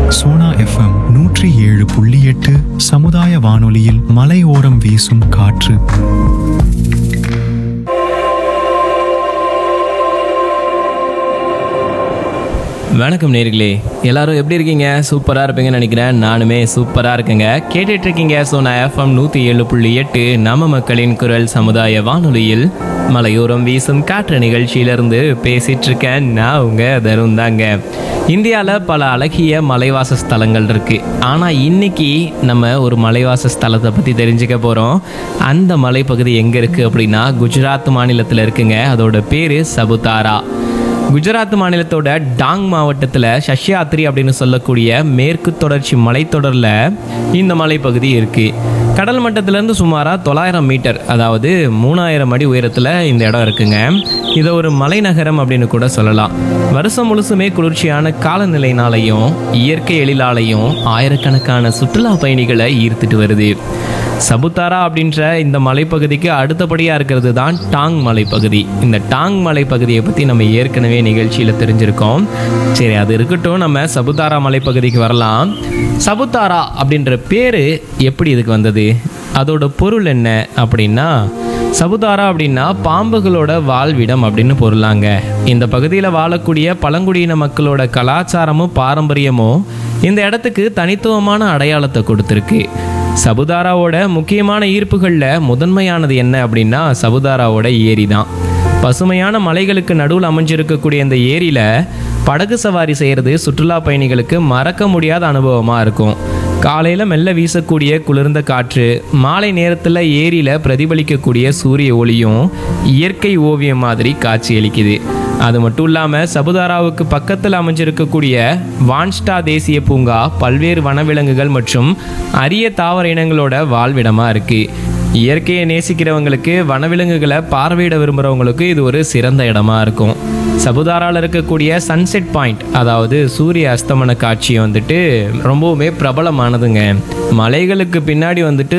Sona FM நூற்றி ஏழு புள்ளி எட்டு சமுதாய வானொலியில் மலையோரம் வீசும் காற்று வணக்கம் நேர்களே எல்லாரும் எப்படி இருக்கீங்க சூப்பராக இருப்பீங்கன்னு நினைக்கிறேன் நானுமே சூப்பராக இருக்கேங்க கேட்டுட்டு இருக்கீங்க சோனா எஃப்எம் நூற்றி ஏழு புள்ளி எட்டு நம்ம மக்களின் குரல் சமுதாய வானொலியில் மலையோரம் வீசும் காற்று நிகழ்ச்சியிலிருந்து பேசிட்டு இருக்கேன் நான் உங்க தருண் தாங்க இந்தியாவில் பல அழகிய மலைவாச ஸ்தலங்கள் இருக்கு ஆனால் இன்னைக்கு நம்ம ஒரு மலைவாச ஸ்தலத்தை பற்றி தெரிஞ்சுக்க போகிறோம் அந்த மலைப்பகுதி எங்கே இருக்குது அப்படின்னா குஜராத் மாநிலத்தில் இருக்குங்க அதோட பேர் சபுதாரா குஜராத் மாநிலத்தோட டாங் மாவட்டத்தில் சஷ்யாத்ரி அப்படின்னு சொல்லக்கூடிய மேற்கு தொடர்ச்சி மலைத்தொடரில் இந்த மலைப்பகுதி இருக்குது கடல் மட்டத்திலேருந்து சுமாராக தொள்ளாயிரம் மீட்டர் அதாவது மூணாயிரம் அடி உயரத்தில் இந்த இடம் இருக்குங்க இதை ஒரு மலைநகரம் அப்படின்னு கூட சொல்லலாம் வருஷம் முழுசுமே குளிர்ச்சியான காலநிலைனாலையும் இயற்கை எழிலாலையும் ஆயிரக்கணக்கான சுற்றுலா பயணிகளை ஈர்த்துட்டு வருது சபுத்தாரா அப்படின்ற இந்த மலைப்பகுதிக்கு அடுத்தபடியாக இருக்கிறது தான் டாங் மலைப்பகுதி இந்த டாங் மலைப்பகுதியை பற்றி நம்ம ஏற்கனவே நிகழ்ச்சியில் தெரிஞ்சிருக்கோம் சரி அது இருக்கட்டும் நம்ம சபுத்தாரா மலைப்பகுதிக்கு வரலாம் சபுத்தாரா அப்படின்ற பேர் எப்படி இதுக்கு வந்தது அதோட பொருள் என்ன அப்படின்னா சபுதாரா அப்படின்னா பாம்புகளோட வாழ்விடம் அப்படின்னு பொருளாங்க இந்த பகுதியில் வாழக்கூடிய பழங்குடியின மக்களோட கலாச்சாரமும் பாரம்பரியமும் இந்த இடத்துக்கு தனித்துவமான அடையாளத்தை கொடுத்துருக்கு சபுதாராவோட முக்கியமான ஈர்ப்புகளில் முதன்மையானது என்ன அப்படின்னா சபுதாராவோட ஏரி தான் பசுமையான மலைகளுக்கு நடுவில் அமைஞ்சிருக்கக்கூடிய இந்த ஏரியில் படகு சவாரி செய்கிறது சுற்றுலா பயணிகளுக்கு மறக்க முடியாத அனுபவமாக இருக்கும் காலையில் மெல்ல வீசக்கூடிய குளிர்ந்த காற்று மாலை நேரத்தில் ஏரியில் பிரதிபலிக்கக்கூடிய சூரிய ஒளியும் இயற்கை ஓவியம் மாதிரி காட்சியளிக்குது அது மட்டும் இல்லாமல் சபுதாராவுக்கு பக்கத்தில் அமைஞ்சிருக்கக்கூடிய வான்ஸ்டா தேசிய பூங்கா பல்வேறு வனவிலங்குகள் மற்றும் அரிய தாவர இனங்களோட வாழ்விடமாக இருக்குது இயற்கையை நேசிக்கிறவங்களுக்கு வனவிலங்குகளை பார்வையிட விரும்புகிறவங்களுக்கு இது ஒரு சிறந்த இடமா இருக்கும் சபுதாராவில் இருக்கக்கூடிய சன்செட் பாயிண்ட் அதாவது சூரிய அஸ்தமன காட்சி வந்துட்டு ரொம்பவுமே பிரபலமானதுங்க மலைகளுக்கு பின்னாடி வந்துட்டு